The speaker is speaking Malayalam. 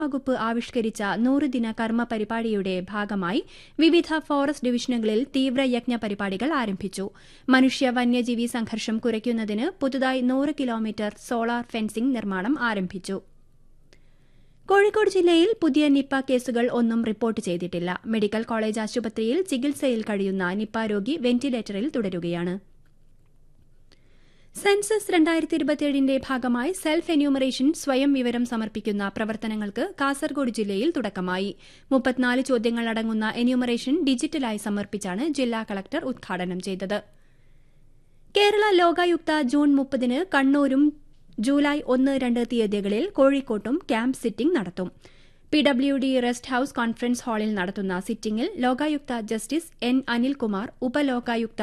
വകുപ്പ് ആവിഷ്കരിച്ച നൂറുദിന കർമ്മ പരിപാടിയുടെ ഭാഗമായി വിവിധ ഫോറസ്റ്റ് ഡിവിഷനുകളിൽ തീവ്രയജ്ഞ പരിപാടികൾ ആരംഭിച്ചു മനുഷ്യ വന്യജീവി സംഘർഷം കുറയ്ക്കുന്നതിന് പുതുതായി നൂറ് കിലോമീറ്റർ സോളാർ ഫെൻസിംഗ് നിർമ്മാണം ആരംഭിച്ചു കോഴിക്കോട് ജില്ലയിൽ പുതിയ നിപ്പ കേസുകൾ ഒന്നും റിപ്പോർട്ട് ചെയ്തിട്ടില്ല മെഡിക്കൽ കോളേജ് ആശുപത്രിയിൽ ചികിത്സയിൽ കഴിയുന്ന നിപ്പ രോഗി വെന്റിലേറ്ററിൽ തുടരുകയാണ് സെൻസസ് രണ്ടായിരത്തി ഇരുപത്തിയേഴിന്റെ ഭാഗമായി സെൽഫ് എന്യൂമറേഷൻ സ്വയം വിവരം സമർപ്പിക്കുന്ന പ്രവർത്തനങ്ങൾക്ക് കാസർഗോഡ് ജില്ലയിൽ തുടക്കമായി മുപ്പത്തിനാല് ചോദ്യങ്ങൾ അടങ്ങുന്ന എന്യൂമറേഷൻ ഡിജിറ്റലായി സമർപ്പിച്ചാണ് ജില്ലാ കളക്ടർ ഉദ്ഘാടനം ചെയ്തത് കേരള ലോകായുക്ത ജൂൺ മുപ്പതിന് കണ്ണൂരും ജൂലൈ ഒന്ന് രണ്ട് തീയതികളിൽ കോഴിക്കോട്ടും ക്യാമ്പ് സിറ്റിംഗ് നടത്തും P W D rest house conference ഹാളിൽ നടത്തുന്ന സിറ്റിംഗിൽ ലോകായുക്ത ജസ്റ്റിസ് എൻ അനിൽകുമാർ ഉപലോകായുക്ത